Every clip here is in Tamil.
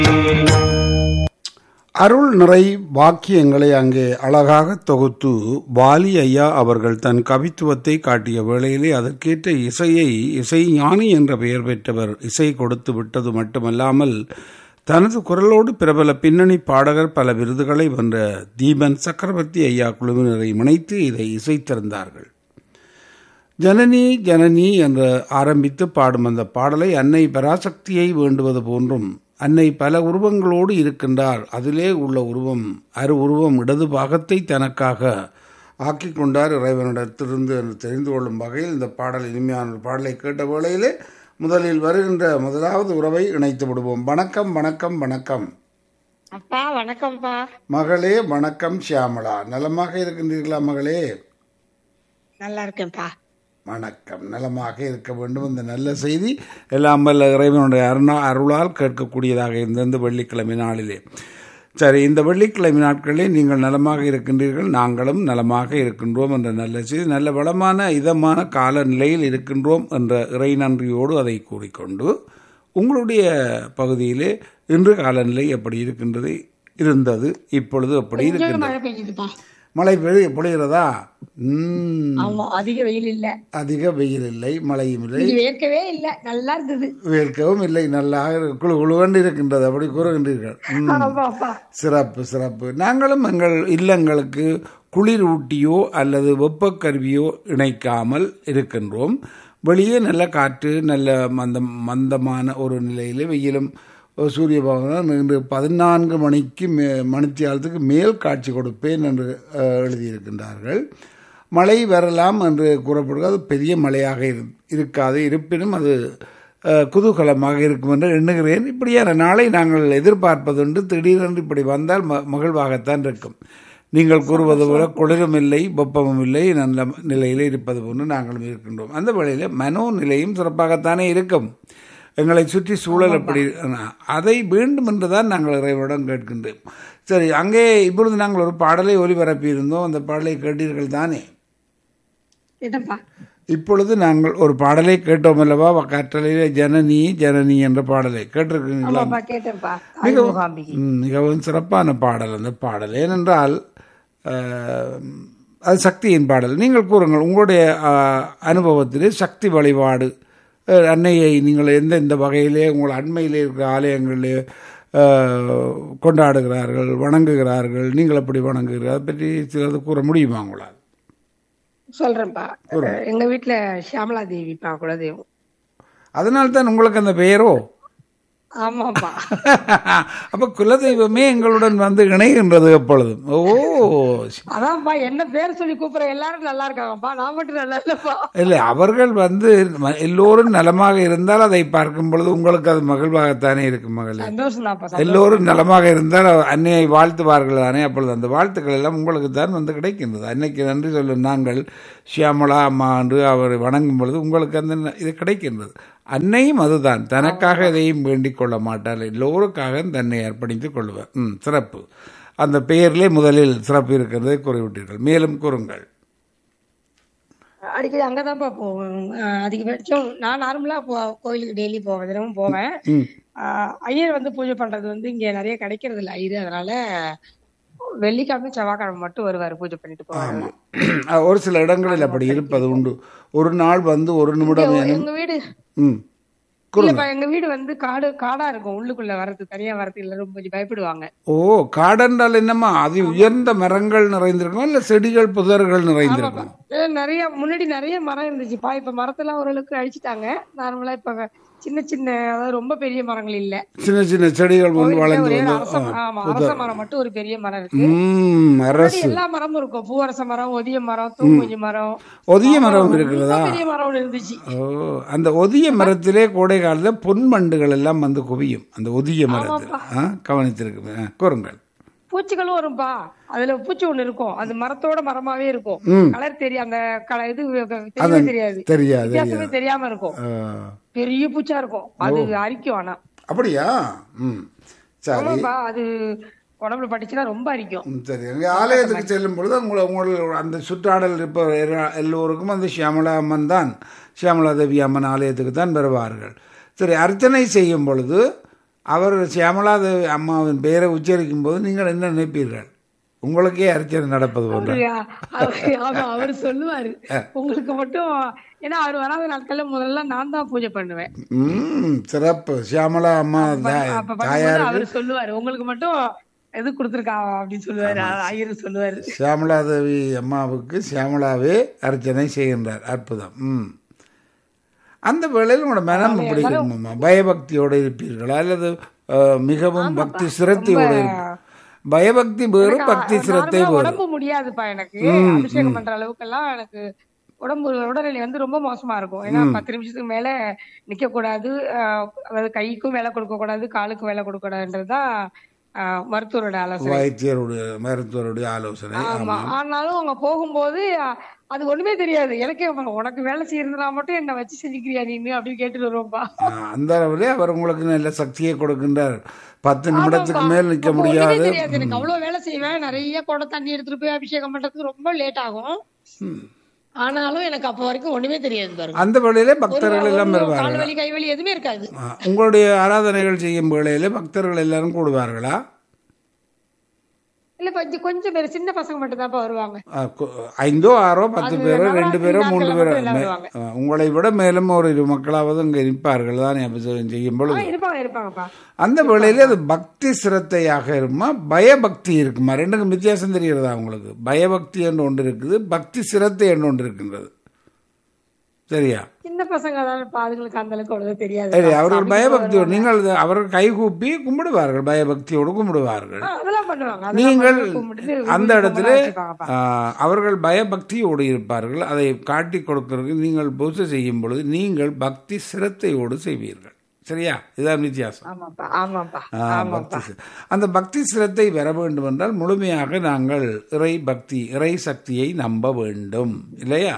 அருள் நிறை வாக்கியங்களை அங்கே அழகாக தொகுத்து வாலி ஐயா அவர்கள் தன் கவித்துவத்தை காட்டிய வேளையிலே அதற்கேற்ற இசையை இசை ஞானி என்ற பெயர் பெற்றவர் இசை கொடுத்து விட்டது மட்டுமல்லாமல் தனது குரலோடு பிரபல பின்னணி பாடகர் பல விருதுகளை வென்ற தீபன் சக்கரவர்த்தி ஐயா குழுவினரை இணைத்து இதை இசைத்திருந்தார்கள் ஜனனி ஜனனி என்று ஆரம்பித்து பாடும் அந்த பாடலை அன்னை பராசக்தியை வேண்டுவது போன்றும் அன்னை பல உருவங்களோடு இருக்கின்றார் அதிலே உள்ள உருவம் அரு உருவம் இடது பாகத்தை தனக்காக ஆக்கிக் கொண்டார் இறைவனிடத்திலிருந்து என்று தெரிந்து கொள்ளும் வகையில் இந்த பாடல் இனிமையான ஒரு பாடலை கேட்ட வேளையிலே முதலில் வருகின்ற முதலாவது உறவை இணைத்து விடுவோம் வணக்கம் வணக்கம் வணக்கம் அப்பா வணக்கம்ப்பா மகளே வணக்கம் ஷியாமளா நலமாக இருக்கின்றீர்களா மகளே நல்லா இருக்கேன்ப்பா வணக்கம் நலமாக இருக்க வேண்டும் இந்த நல்ல செய்தி எல்லாம் வல்ல இறைவனுடைய அருணா அருளால் கேட்கக்கூடியதாக இருந்த இந்த வெள்ளிக்கிழமை நாளிலே சரி இந்த வெள்ளிக்கிழமை நாட்களில் நீங்கள் நலமாக இருக்கின்றீர்கள் நாங்களும் நலமாக இருக்கின்றோம் என்ற நல்ல செய்தி நல்ல வளமான இதமான காலநிலையில் இருக்கின்றோம் என்ற இறை நன்றியோடு அதை கூறிக்கொண்டு உங்களுடைய பகுதியிலே இன்று காலநிலை எப்படி இருக்கின்றது இருந்தது இப்பொழுது எப்படி கொஞ்சம் இருக்கின்றது மழை பெய்யுதுப்பா மழை பெய்ய பொழிகிறதா ம் ஆமா அதிக வெயில் இல்ல அதிக வெயில் இல்லை மழையும் இல்லை இது வேர்க்கவே இல்ல நல்லா இருந்தது வேர்க்கவும் இல்லை நல்லா குழு குழுவண்டு இருக்கின்றது அப்படி கூறுகின்றீர்கள் ம், ஆமாப்பா சிறப்பு சிறப்பு நாங்களும் எங்கள் இல்லங்களுக்கு குளிர் ஊட்டியோ அல்லது வெப்பக்கருவியோ இணைக்காமல் இருக்கின்றோம் வெளியே நல்ல காற்று நல்ல மந்தம் மந்தமான ஒரு நிலையில் வெயிலும் சூரிய பகவான் இன்று பதினான்கு மணிக்கு மே மணித்தியாலத்துக்கு மேல் காட்சி கொடுப்பேன் என்று அஹ், எழுதியிருக்கின்றார்கள் மழை வரலாம் என்று கூறப்படுகிறது அது பெரிய மழையாக இரு- இருக்காது இருப்பினும் அது அஹ், குதூகலமாக இருக்கும் என்று எண்ணுகிறேன் இப்படியான நாளை நாங்கள் எதிர்பார்ப்பதுண்டு திடீரென்று இப்படி வந்தால் ம மகிழ்வாகத்தான் இருக்கும் நீங்கள் கூறுவது போல குளிரும் இல்லை வெப்பமும் இல்லை நல்ல நிலையில் இருப்பது போன்று நாங்களும் இருக்கின்றோம் அந்த வேளையில் மனோ நிலையும் சிறப்பாகத்தானே இருக்கும் எங்களை சுற்றி சூழல் எப்படி அதை வேண்டும் என்றுதான் நாங்கள் இறைவனிடம் கேட்கின்றோம் சரி அங்கே இப்பொழுது நாங்கள் ஒரு பாடலை ஒலிபரப்பி இருந்தோம் அந்த பாடலை கேட்டீர்கள் தானே என்னப்பா இப்பொழுது நாங்கள் ஒரு பாடலை கேட்டோம் அல்லவா கற்றலையில ஜனனி ஜனனி என்ற பாடலை கேட்டிருக்கீங்களா ஆமாப்பா கேட்டேன்ப்பா தாய் முகாம்பிகை ம், மிகவும் சிறப்பான பாடல் அந்த பாடல் ஏனென்றால் அஹ், அது சக்தியின் பாடல் நீங்கள் கூறுங்கள் உங்களுடைய அஹ், அனுபவத்திலே சக்தி வழிபாடு அஹ், அன்னையை நீங்கள் எந்த இந்த வகையிலே உங்கள் அண்மையிலே இருக்கிற ஆலயங்களிலே அஹ், கொண்டாடுகிறார்கள் வணங்குகிறார்கள் நீங்கள் எப்படி வணங்குகிறீர்கள் அதை பற்றி சிலது கூற முடியுமா உங்களால் சொல்றேன்ப்பா எங்க வீட்டுல ஷியாமலா தேவிப்பா குலதெய்வம் அதனால்தான் தான் உங்களுக்கு அந்த பெயரோ ஆமாப்பா அப்ப குலதெய்வமே எங்களுடன் வந்து இணைகின்றது எப்பொழுதும் ஓ அதான்ப்பா என்ன பேர் சொல்லி கூப்பிடுற எல்லாரும் நல்லா இருக்காங்கப்பா நான் மட்டும் நல்லா இல்லப்பா இல்லை அவர்கள் வந்து ம- எல்லோரும் நலமாக இருந்தால் அதை பார்க்கும் பொழுது உங்களுக்கு அது மகிழ்வாகத்தானே இருக்கும் மகளே சந்தோஷம் தான்ப்பா எல்லோரும் நலமாக இருந்தால் அன்னையை வாழ்த்துவார்கள் தானே அப்பொழுது அந்த வாழ்த்துக்கள் எல்லாம் உங்களுக்கு தான் வந்து கிடைக்கின்றது அன்னைக்கு நன்றி சொல்லும் நாங்கள் ஷியாமலா அம்மா என்று அவரை வணங்கும் பொழுது உங்களுக்கு அந்த ந- இது கிடைக்கின்றது அன்னையும் அதுதான் தனக்காக எதையும் வேண்டிக் கொள்ள மாட்டார் எல்லோருக்காக தன்னை அர்ப்பணித்துக் கொள்வார் ம் சிறப்பு அந்த பெயரிலே முதலில் சிறப்பு இருக்கிறதை கூறிவிட்டீர்கள் மேலும் கூறுங்கள் அடிக்கடி அங்கதான்ப்பா போவேன் அஹ் அதிகபட்சம் நான் நார்மலா போ கோயிலுக்கு டெய்லி போவேன் தினமும் போவேன் ம் ஆஹ் ஐயர் வந்து பூஜை பண்றது வந்து இங்க நிறைய கிடைக்கிறது இல்ல ஐயர் அதனால வெள்ளிக்கிழமை செவ்வாய்க்கிழமை மட்டும் வருவாரு பூஜை பண்ணிட்டு போவாரு அஹ் ஒரு சில இடங்களில் அப்படி இருப்பது உண்டு ஒரு நாள் வந்து ஒரு நிமிடம் எனும் எங்க வீடு ம் இல்லப்பா எங்க வீடு வந்து காடு காடா இருக்கும் உள்ளுக்குள்ள வரது தனியா வரது எல்லாரும் கொஞ்சம் பயப்படுவாங்க ஓ காடென்றால் என்னம்மா அது உயர்ந்த மரங்கள் நிறைந்திருக்கும் இல்ல செடிகள் புதர்கள் நிறைந்திருக்கும் அஹ் நிறைய முன்னாடி நிறைய மரம் இருந்துச்சுப்பா இப்ப மரத்தெல்லாம் ஓரளவுக்கு அழிச்சிட்டாங்க நார்மலா இப்ப சின்ன சின்ன அதாவது ரொம்ப பெரிய மரங்கள் இல்ல சின்ன சின்ன செடிகள் வந்து கோயில்ல வளர்ந்து ஒரே ஒரு வந்து அரச ஆமா அரச மரம் மட்டும் ஒரு பெரிய மரம் இருக்கு ம் முன்னாடி அரசு எல்லா மரமும் இருக்கும் பூவரச மரம் ஒதிய மரம் தூங்குஞ்சி மரம் ஒதிய மரம் ரொம்ப இருக்கிறதா பெரிய மரம் ஒண்ணு இருந்துச்சு ஓ அந்த ஒதிய மரத்திலே கோடை காலத்தில் பொன்மண்டுகள் எல்லாம் வந்து குவியும் அந்த ஒதிய மரத்தில் ஆ கவனித்திருக்கு ஆ, கூறுங்கள் பூச்சிகளும் வரும்பா அதுல பூச்சி ஒண்ணு இருக்கும் அது மரத்தோட மரமாவே இருக்கும் ம் கலர் தெரியும் அந்த கல இது தெரியவே தெரியாது தெரியாது வித்தியாசமே தெரியாம இருக்கும் ஆ, பெரிய பூச்சா இருக்கும் அது அரிக்கும் ஆனா அப்படியா ம் சரி ஆமாப்பா அது உடம்புல பட்டுச்சுன்னா ரொம்ப அரிக்கும் ம், சரி எங்க ஆலயத்துக்கு செல்லும் பொழுது உங்களை உங்களோட அந்த சுற்றாடல் இருப்ப எல்லா- எல்லோருக்கும் அந்த சியாமலா அம்மன் தான் சியாமலா தேவி அம்மன் ஆலயத்துக்கு தான் வருவார்கள் சரி அர்ச்சனை செய்யும் பொழுது அவர் சியாமலாத அம்மாவின் பெயரை உச்சரிக்கும் போது நீங்கள் என்ன நினைப்பீர்கள் உங்களுக்கே அர்ச்சனை நடப்பது போன்ற அவரு- ஆமா அவர் சொல்லுவாரு உங்களுக்கு மட்டும் ஏன்னா அவர் வராத நாட்கள்ல முதல்ல நான் தான் பூஜை பண்ணுவேன் ம் சிறப்பு சியாமலா அம்மா தா- அப்ப பண்ணும்போது தாயாருக்கு அவர் சொல்லுவாரு உங்களுக்கு மட்டும் எது கொடுத்துருக்கா அப்படின்னு சொல்லுவாரு ஐயர் சொல்லுவாரு சியாமலாதேவி அம்மாவுக்கு சியாமலாவே அர்ச்சனை செய்கின்றார் அற்புதம் ம் அந்த வேளையில் உங்களோட மனம் எப்படி இருக்குமாம்மா பயபக்தியோடு இருப்பீர்களா அல்லது அஹ், மிகவும் பக்தி சிரத்தையோடு இருப்பீர்கள் பயபக்தி வேறு பக்தி சிரத்தை நார்மலா வேறு உடம்பு முடியாதுப்பா எனக்கு அபிஷேகம் பண்ற அளவுக்கு எல்லாம் எனக்கு உடம்பு உடல்நிலை வந்து ரொம்ப மோசமா இருக்கும் ஏன்னா பத்து நிமிஷத்துக்கு மேல நிக்க கூடாது ஆஹ் அதாவது கைக்கும் வேலை கொடுக்க கூடாது காலுக்கும் வேலை கொடுக்க கூடாதுன்றதுதான் ஆஹ் மருத்துவரோட ஆலோசனை வைத்தியருடைய மருத்துவருடைய ஆலோசனை ஆமா ஆனாலும் அவங்க போகும்போது அஹ், அது ஒண்ணுமே தெரியாது எனக்கே அவங்க, உனக்கு வேலை செய்யறதுனா மட்டும் என்ன வச்சு செஞ்சுக்கிறியா நீனு அப்படின்னு கேட்டுட்டு வருவோம்ப்பா ஆஹ், அந்த அளவிலே அவர் உங்களுக்கு நல்ல சக்தியை கொடுக்கின்றார் பத்து நிமிடத்துக்கு மேல் நிற்க அப்ப ஒண்ணுமே முடியாது தெரியாது எனக்கு அவ்வளவு வேலை செய்வேன் நிறைய குடம் தண்ணி எடுத்துட்டு போய் அபிஷேகம் பண்றதுக்கு ரொம்ப லேட் ஆகும் ஆனாலும் எனக்கு அப்ப வரைக்கும் ஒண்ணுமே தெரியாது பாருங்க அந்த வேளையிலே ஒரு பக்தர்கள் எல்லாம் ஒரு வருவார்கள் கால் வலி கை வலி எதுவுமே இருக்காது ஆஹ், உங்களுடைய ஆராதனைகள் செய்யும் வேளையிலே பக்தர்கள் எல்லாரும் கூடுவார்களா இல்ல கொஞ்சம் கொஞ்சம் பேர் சின்ன பசங்க மட்டும் தான்ப்பா வருவாங்க ஆஹ், கு- ஐந்தோ ஆறோ பத்து அது பேரோ ரெண்டு நவராத்திரி பேரோ மூன்று நாட்கள்ல பேரோ மட்டும் எல்லாம் மே- வருவாங்க. ஆஹ், உங்களை விட மேலும் ஒரு இரு மக்களாவது அங்கே இருப்பார்கள் தான் அபிஷேகம் செய்யும் ஆ, பொழுது இருப்பாங்க இருப்பாங்கப்பா அந்த வேளையிலே அது பக்தி சிரத்தையாக இருக்குமா பயபக்தி இருக்குமா ரெண்டுக்கும் வித்தியாசம் தெரிகிறதா உங்களுக்கு பயபக்தி என்று ஒன்று இருக்குது பக்தி சிரத்தை என்று ஒன்று இருக்கின்றது சரியா சின்ன பசங்க தான் அதுங்களுக்கு அந்த அளவுக்கு அவ்வளவு தெரியாது சரி அவர்கள் பயபக்தியோடு நீங்கள் அது- அவர்கள் கைகூப்பி கும்பிடுவார்கள் பயபக்தியோடு கும்பிடுவார்கள் ஆ, அதெல்லாம் பண்ணுவாங்க அதெல்லாம் நீங்கள் பண்ணி கும்பிட்டுட்டு அந்த விபூதி இடத்துல குங்குமம்லாம் வச்சுப்பாங்கப்பா. ஆ, அவர்கள் பயபக்தியோடு இருப்பார்கள் அதை காட்டி கொடுக்கறதுக்கு நீங்கள் பூஜை செய்யும் பொழுது நீங்கள் பக்தி சிரத்தையோடு செய்வீர்கள் சரியா இதுதான் வித்தியாசம் ஆமாப்பா ஆமாப்பா ஆ, பக்தி சி- அந்த பக்தி சிரத்தை பெற வேண்டும் என்றால் முழுமையாக நாங்கள் இறை பக்தி இறை சக்தியை நம்ப வேண்டும் இல்லையா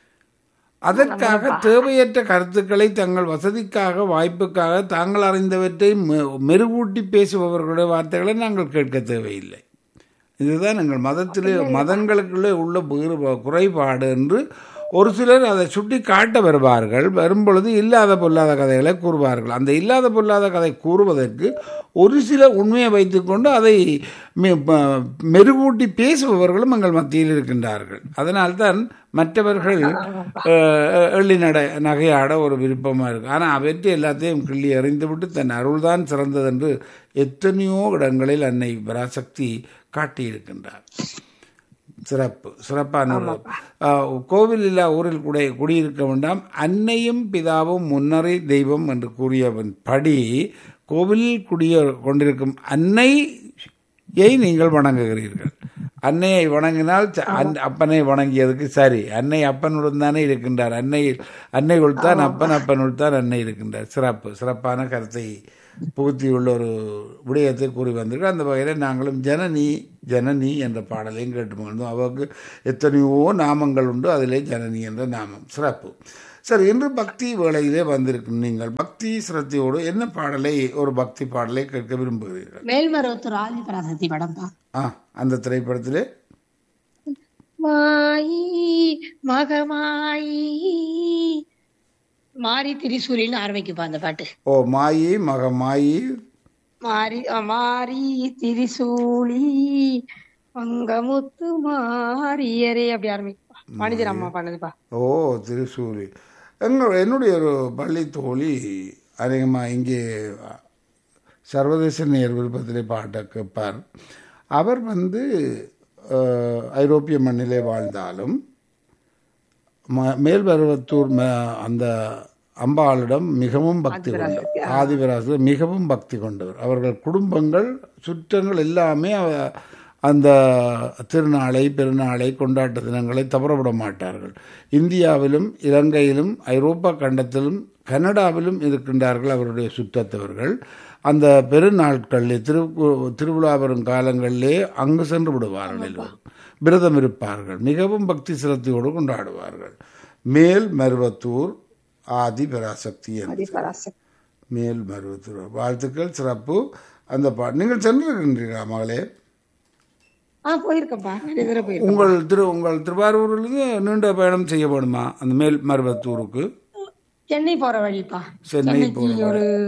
அதற்காக தேவையற்ற கருத்துக்களை தங்கள் வசதிக்காக வாய்ப்புக்காக தாங்கள் அறிந்தவற்றை மெ- மெருகூட்டி பேசுபவர்களுடைய வார்த்தைகளை நாங்கள் கேட்க தேவையில்லை இதுதான் எங்கள் மதத்திலே மதங்களுக்குள்ளே உள்ள வேறு குறைபாடு என்று ஒரு சிலர் அதை சுட்டி காட்ட வருவார்கள் வரும்பொழுது இல்லாத பொல்லாத கதைகளை கூறுவார்கள் அந்த இல்லாத பொல்லாத கதை கூறுவதற்கு ஒரு சில உண்மையை வைத்துக்கொண்டு அதை மெ- ப- மெருகூட்டி பேசுபவர்களும் எங்கள் மத்தியில் இருக்கின்றார்கள் அதனால்தான் மற்றவர்கள் அஹ், எள்ளி நட நகையாட ஒரு விருப்பமாக இருக்கு ஆனால் அவற்றை எல்லாத்தையும் கிள்ளி எறிந்துவிட்டு தன் அருள்தான் சிறந்தது என்று எத்தனையோ இடங்களில் அன்னை பராசக்தி காட்டியிருக்கின்றார் சிறப்பு சிறப்பான ஒரு ஆஹ், கோவில் இல்லா ஊரில் கூட குடியிருக்க வேண்டாம் அன்னையும் பிதாவும் முன்னரே தெய்வம் என்று கூறியவன் படி கோவிலில் குடிய கொண்டிருக்கும் அன்னையை நீங்கள் வணங்குகிறீர்கள் அன்னையை வணங்கினால் ச- அன்- அப்பனை வணங்கியதுக்கு சரி அன்னை அப்பனுடன் தானே இருக்கின்றார் அன்னை அன்னைக்குள் தான் அப்பன் அப்பனுள் தான் அன்னை இருக்கின்றார் சிறப்பு சிறப்பான கருத்தை புகுத்தியுள்ள ஒரு விடயத்தை கூறி வந்திருக்கு அந்த வகையில் நாங்களும் ஜனனி ஜனனி என்ற பாடலையும் கேட்டு மகிழ்ந்தோம் அவருக்கு எத்தனையோ நாமங்கள் உண்டு அதிலே ஜனனி என்ற நாமம் சிறப்பு சரி இன்று பக்தி வேளையிலே வந்திருக்கும் நீங்கள் பக்தி சிரத்தையோடு என்ன பாடலை ஒரு பக்தி பாடலை கேட்க விரும்புகிறீர்கள் மேல்மருவத்தூர் ஆதி பராசக்தி படம்பா ஆ அந்த திரைப்படத்திலே மாயி மகமாயி மாரி திரிசூலின்னு ஆரம்பிக்குப்பா அந்த பாட்டு ஓ மாயி மகமாயி மாரி அ, மாரி திரிசூலி மங்கமுத்து மாரியரே அப்படி ஆரம்பிக்குப்பா மனிதர் அம்மா பண்ணதுப்பா ஓ திருசூலி எங்கள் என்னுடைய ஒரு பள்ளி தோழி அதிகமாக இங்கே சர்வதேச நேர் விருப்பத்திலே பாட்ட கேட்பார் அவர் வந்து அஹ், ஐரோப்பிய மண்ணிலே வாழ்ந்தாலும் ம- மேல்பருவத்தூர் ம- அந்த அம்பாளிடம் மிகவும் பக்தி கொண்டவர் ஆதிவராசர் மிகவும் பக்தி கொண்டவர் அவர்கள் குடும்பங்கள் சுற்றங்கள் எல்லாமே அவ- அந்த திருநாளை பெருநாளை கொண்டாட்ட தினங்களை தவறவிட மாட்டார்கள் இந்தியாவிலும் இலங்கையிலும் ஐரோப்பா கண்டத்திலும் கனடாவிலும் இருக்கின்றார்கள் அவருடைய சுற்றத்தவர்கள் அந்த பெருநாட்களில் திரு திருவிழா வரும் காலங்களிலே அங்கு சென்று விடுவார்கள் எல்லோரும் விரதம் இருப்பார்கள் மிகவும் பக்தி சிரத்தையோடு கொண்டாடுவார்கள் மேல் மருவத்தூர் ஆதி பராசக்தி என்று பராசக்தி மேல் மருவத்தூர் வாழ்த்துக்கள் சிறப்பு அந்த பா நீங்கள் சென்றிருக்கின்றீர்களா மகளே ஆ போயிருக்கப்பா நிறைய தடவை போயிருக்கேன் உங்கள் திரு உங்கள் திருவாரூரிலிருந்து நீண்ட பயணம் செய்ய வேணுமா அந்த மேல் மருவத்தூருக்கு சென்னை போற வழிப்பா சென்னை சென்னைக்கு ஒரு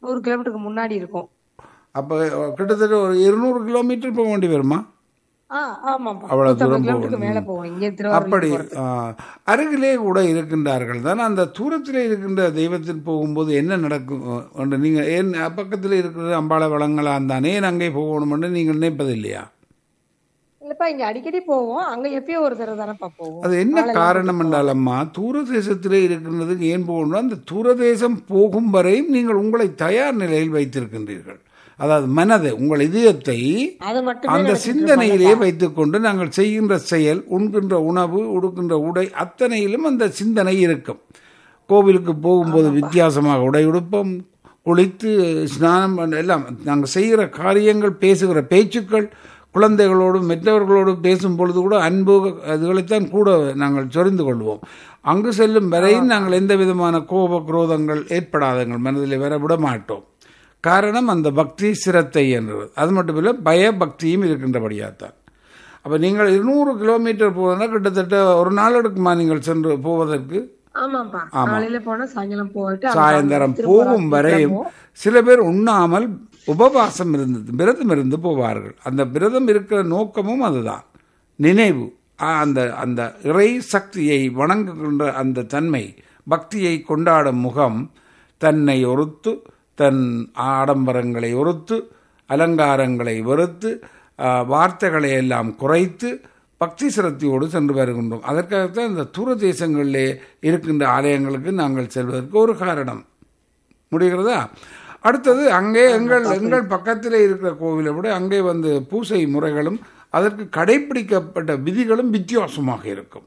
நூறு கிலோமீட்டருக்கு முன்னாடி இருக்கும் அப்போ கிட்டத்தட்ட ஒரு இருநூறு கிலோமீட்டர் போக வேண்டி வருமா ஆ ஆமாப்பா அவ்வளவு நூத்தம்பது தூரம் கிலோமீட்டருக்கு மேல போவோம் இங்க அப்படி திருவாரூர் ஆ, அருகிலே கூட இருக்கின்றார்கள் தான் அந்த தூரத்திலே இருக்கின்ற தெய்வத்தில் போகும்போது என்ன நடக்கும் என்று நீங்கள் ஏன் பக்கத்தில் இருக்கிற அம்பாளை வளங்களாம் தானே ஏன் அங்கே போகணும்னு நீங்கள் நினைப்பது இல்லையா இல்லப்பா இங்க அடிக்கடி போவோம் அங்க எப்பயோ ஒரு தடவை தானப்பா போவோம் அது என்ன காரணம் என்றாலம்மா தூரதேசத்திலே இருக்கின்றதுக்கு ஏன் போகணும் அந்த தூரதேசம் போகும் வரையும் நீங்கள் உங்களை தயார் நிலையில் வைத்திருக்கின்றீர்கள் அதாவது மனதை உங்கள் இதயத்தை அது மட்டுமே அந்த நினைச்சிட்டு சிந்தனையிலே வைத்துக்கொண்டு நாங்கள் செய்கின்ற செயல் உண்கின்ற உணவு உடுக்கின்ற உடை அத்தனையிலும் அந்த சிந்தனை இருக்கும் கோவிலுக்கு போகும்போது வித்தியாசமாக உடை உடுப்போம் குளித்து ஸ்நானம் பண்ண- எல்லாம் நாங்கள் செய்கிற காரியங்கள் பேசுகிற பேச்சுக்கள் குழந்தைகளோடு மற்றவர்களோடு பேசும் பொழுது கூட அன்பு அதுகளைத்தான் கூட நாங்கள் சொரிந்து கொள்வோம் அங்கு செல்லும் வரையும் நாங்கள் எந்த விதமான கோப குரோதங்கள் ஏற்படாதங்கள் மனதில் வர விட மாட்டோம் காரணம் அந்த பக்தி சிரத்தை என்றது அது மட்டுமில்லை பய பக்தியும் இருக்கின்றபடியாத்தான் அப்போ நீங்கள் இருநூறு கிலோமீட்டர் போவதுனா கிட்டத்தட்ட ஒரு நாள் எடுக்குமா நீங்கள் சென்று போவதற்கு ஆமாப்பா காலையில போனா சாயங்காலம் போயிட்டு அங்க சாயந்தரம் திரும்ப போகும் ராத்திரி வரையும் கிளம்புவோம். சில பேர் உண்ணாமல் உபவாசம் இருந்தது விரதம் இருந்து போவார்கள் அந்த விரதம் இருக்கிற நோக்கமும் அதுதான் நினைவு ஆ, அந்த அந்த இறை சக்தியை வணங்குகின்ற அந்த தன்மை பக்தியை கொண்டாடும் முகம் தன்னை ஒருத்து தன் ஆடம்பரங்களை ஒருத்து அலங்காரங்களை வெறுத்து ஆ, வார்த்தைகளை எல்லாம் குறைத்து பக்தி சிரத்தையோடு சென்று வருகின்றோம் அதற்காகத்தான் இந்த தூர தேசங்களிலே இருக்கின்ற ஆலயங்களுக்கு நாங்கள் செல்வதற்கு ஒரு காரணம் முடிகிறதா அடுத்தது அங்கே எங்கள் எங்கள் பக்கத்தில் இருக்கிற கோவிலை விட அங்கே வந்து பூசை முறைகளும் அதற்கு கடைபிடிக்கப்பட்ட விதிகளும் வித்தியாசமாக இருக்கும்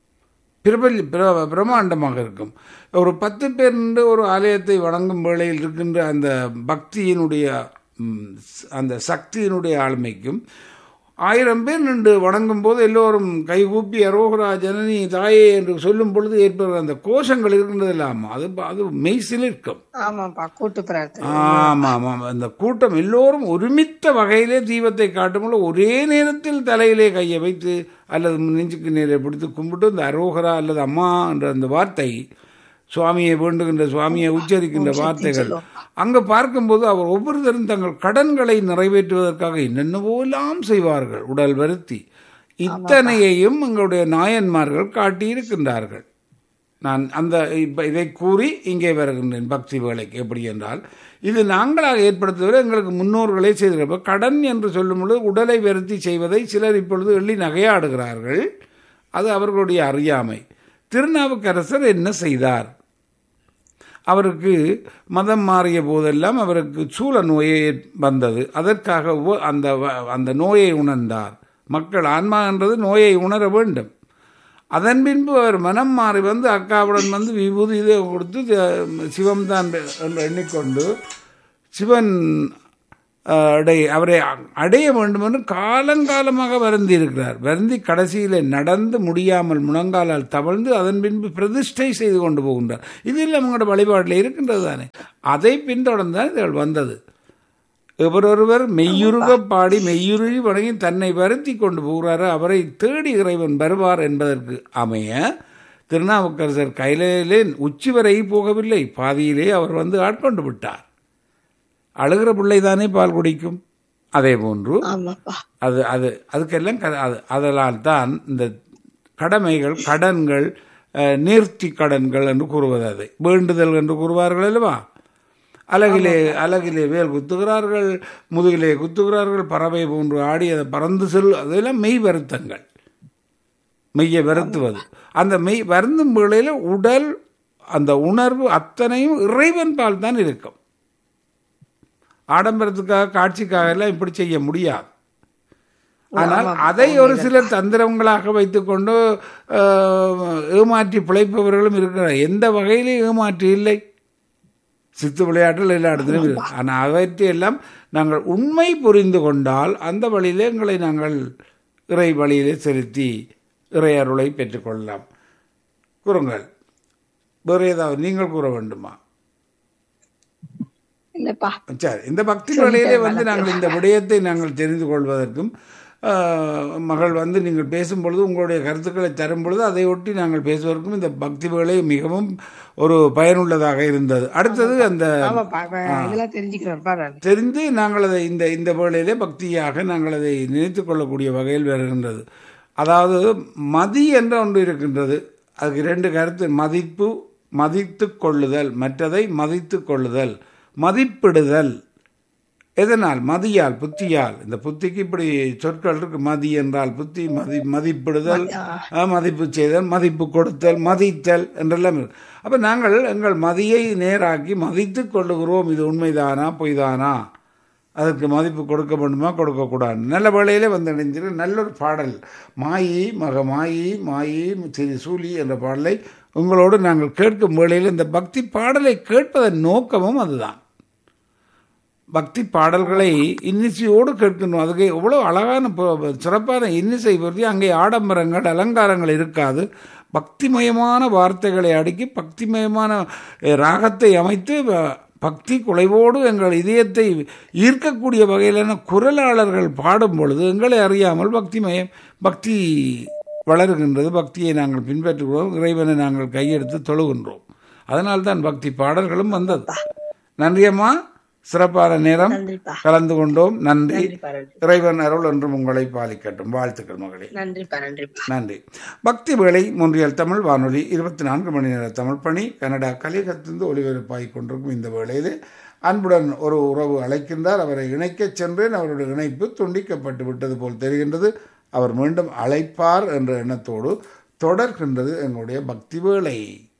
பிரபலி பிர- பிரம்மாண்டமாக இருக்கும் ஒரு பத்து பேர் நின்று ஒரு ஆலயத்தை வணங்கும் வேளையில் இருக்கின்ற அந்த பக்தியினுடைய ம், ஸ்- அந்த சக்தியினுடைய ஆளுமைக்கும் ஆயிரம் பேர் நின்று வணங்கும் போது எல்லோரும் கைகூப்பி அரோகரா ஜனனி தாயே என்று சொல்லும் பொழுது ஏற்படுற அந்த கோஷங்கள் இருக்கின்றது இல்லாம அது அது மெய்சில் இருக்கும் ஆமாப்பா கூட்டு பிரார்த்தனை ஆமா ஆமாம் அந்த கூட்டம் எல்லோரும் ஒருமித்த வகையிலே தீபத்தை காட்டும்போது ஒரே நேரத்தில் தலையிலே கையை வைத்து அல்லது நெஞ்சுக்கு நேரை பிடித்து கும்பிட்டு இந்த அரோகரா அல்லது அம்மா என்ற அந்த வார்த்தை சுவாமியை வேண்டுகின்ற சுவாமியை உச்சரிக்கின்ற வார்த்தைகள் அங்க பார்க்கும்போது அவர் ஒவ்வொருத்தரும் தங்கள் கடன்களை நிறைவேற்றுவதற்காக என்னென்னவோலாம் செய்வார்கள் உடல் வருத்தி இத்தனையையும் எங்களுடைய நாயன்மார்கள் காட்டியிருக்கின்றார்கள் நான் அந்த இப்ப இதை கூறி இங்கே வருகின்றேன் பக்தி வேலைக்கு எப்படி என்றால் இது நாங்களாக ஏற்படுத்துவதை எங்களுக்கு முன்னோர்களே செய்திருப்ப கடன் என்று சொல்லும் பொழுது உடலை வருத்தி செய்வதை சிலர் இப்பொழுது எள்ளி நகையாடுகிறார்கள் அது அவர்களுடைய அறியாமை திருநாவுக்கரசர் என்ன செய்தார் அவருக்கு மதம் மாறிய போதெல்லாம் அவருக்கு சூழ நோயே வந்தது அதற்காக உ- அந்த வ- அந்த நோயை உணர்ந்தார் மக்கள் ஆன்மா என்றது நோயை உணர வேண்டும் அதன் பின்பு அவர் மனம் மாறி வந்து அக்காவுடன் வந்து விபூதி இதை கொடுத்து த- சிவம் தான் என்று எண்ணிக்கொண்டு சிவன் அஹ், அடை அவரை அடைய வேண்டும் என்று காலங்காலமாக வருந்தி இருக்கிறார் வருந்தி கடைசியில் நடந்து முடியாமல் முழங்காலால் தவழ்ந்து அதன் பின்பு பிரதிஷ்டை செய்து கொண்டு போகின்றார் இது இல்லை அவங்களோட வழிபாட்டில் இருக்கின்றது தானே அதை பின்தொடர்ந்து தான் இதுகள் வந்தது எவரொருவர் மெய்யுருக பாடி மெய்யுருகி வணங்கி தன்னை வருத்தி கொண்டு போகிறாரோ அவரை தேடி இறைவன் வருவார் என்பதற்கு அமைய திருநாவுக்கரசர் கையிலே உச்சி வரை போகவில்லை பாதியிலே அவர் வந்து ஆட்கொண்டு விட்டார் அழுகிற பிள்ளை தானே பால் குடிக்கும் அதே போன்று ஆமாப்பா அது அது அதுக்கெல்லாம் க- அது அதனால் தான் இந்த கடமைகள் கடன்கள் அஹ், நீர்த்தி கடன்கள் என்று கூறுவது அதை வேண்டுதல் என்று கூறுவார்கள் அல்லவா அலகிலே அலகிலே வேல் குத்துகிறார்கள் முதுகிலே குத்துகிறார்கள் பறவை போன்று ஆடி அதை பறந்து செல் அதெல்லாம் மெய் வருத்தங்கள் மெய்யை வருத்துவது அந்த மெய் வருந்தும் வேளையில் உடல் அந்த உணர்வு அத்தனையும் இறைவன் பால் தான் இருக்கும் ஆடம்பரத்துக்காக காட்சிக்காக எல்லாம் இப்படி செய்ய முடியாது ஆனால் அதை ஒரு சிலர் தந்திரங்களாக வைத்துக்கொண்டு அஹ், ஏமாற்றி பிழைப்பவர்களும் இருக்கிறார் எந்த வகையிலும் ஏமாற்றி இல்லை சித்து விளையாட்டில் எல்லா இடத்திலும் இருக்கு ஆனால் அவற்றையெல்லாம் நாங்கள் உண்மை புரிந்து கொண்டால் அந்த வழியிலே எங்களை நாங்கள் இறை வழியிலே செலுத்தி இறை அருளை பெற்றுக்கொள்ளலாம் கூறுங்கள் வேறு ஏதாவது நீங்கள் கூற வேண்டுமா இல்லப்பா சரி இந்த பக்தி வேளையிலே வந்து நாங்கள் இந்த விடயத்தை நாங்கள் தெரிந்து கொள்வதற்கும் அஹ், மகள் வந்து நீங்கள் பேசும் பொழுது உங்களுடைய கருத்துக்களை தரும் பொழுது அதை ஒட்டி நாங்கள் பேசுவதற்கும் இந்த பக்தி வேலை மிகவும் ஒரு பயனுள்ளதாக இருந்தது அடுத்தது அந்த ஆமாப்பா இப்ப இதெல்லாம் தெரிஞ்சுக்கிறேன்ப்பா நான் தெரிந்து நாங்கள் அதை இந்த இந்த வேளையிலே பக்தியாக நாங்கள் அதை நினைத்து கொள்ளக்கூடிய வகையில் வருகின்றது அதாவது மதி என்ற ஒன்று இருக்கின்றது அதுக்கு இரண்டு கருத்து மதிப்பு மதித்து கொள்ளுதல் மற்றதை மதித்து கொள்ளுதல் மதிப்பிடுதல் எதனால் மதியால் புத்தியால் இந்த புத்திக்கு இப்படி சொற்கள் இருக்கு மதி என்றால் புத்தி மதி மதிப்பிடுதல் ஆ, மதிப்பு செய்தல் மதிப்பு கொடுத்தல் மதித்தல் என்றெல்லாம் இருக்கு அப்ப நாங்கள் எங்கள் மதியை நேராக்கி மதித்து கொள்ளுகிறோம் இது உண்மைதானா பொய்தானா அதற்கு மதிப்பு கொடுக்க வேண்டுமா கொடுக்கக்கூடாது நல்ல வேளையிலே வந்து இணைஞ்சிரு நல்ல ஒரு பாடல் மாயி மக மாயி மாயி திரு சூலி என்ற பாடலை உங்களோடு நாங்கள் கேட்கும் வேளையில் இந்த பக்தி பாடலை கேட்பதன் நோக்கமும் அதுதான் பக்தி பாடல்களை இன்னிசையோடு கேட்கணும் அதுக்கு எவ்வளோ அழகான ப- சிறப்பான இன்னிசை பற்றி அங்கே ஆடம்பரங்கள் அலங்காரங்கள் இருக்காது பக்திமயமான வார்த்தைகளை அடுக்கி பக்திமயமான அஹ், ராகத்தை அமைத்து வ- பக்தி குலைவோடு எங்கள் இதயத்தை ஈர்க்கக்கூடிய வகையிலான குரலாளர்கள் பாடும் பொழுது எங்களை அறியாமல் பக்திமயம் பக்தி வளருகின்றது பக்தியை நாங்கள் பின்பற்றுகிறோம் இறைவனை நாங்கள் கையெடுத்து தொழுகின்றோம் அதனால்தான் பக்தி பாடல்களும் வந்தது நன்றியம்மா சிறப்பான நேரம் நன்றிப்பா கலந்து கொண்டோம் நன்றி நன்றிப்பா நன்றி இறைவன் அருள் என்றும் உங்களை பாலிக்கட்டும் வாழ்த்துக்கள் மகளே நன்றிப்பா நன்றிப்பா நன்றி பக்தி வேளை மூன்றியல் தமிழ் வானொலி இருபத்தி நான்கு மணி நேர தமிழ் பணி கனடா கலிகத்திலிருந்து ஒளிபரப்பாகிக் கொண்டிருக்கும் இந்த வேளையில் அன்புடன் ஒரு உறவு அழைக்கின்றார் அவரை இணைக்கச் சென்றேன் அவருடைய இணைப்பு துண்டிக்கப்பட்டு விட்டது போல் தெரிகின்றது அவர் மீண்டும் அழைப்பார் என்ற எண்ணத்தோடு தொடர்கின்றது எங்களுடைய பக்தி வேளை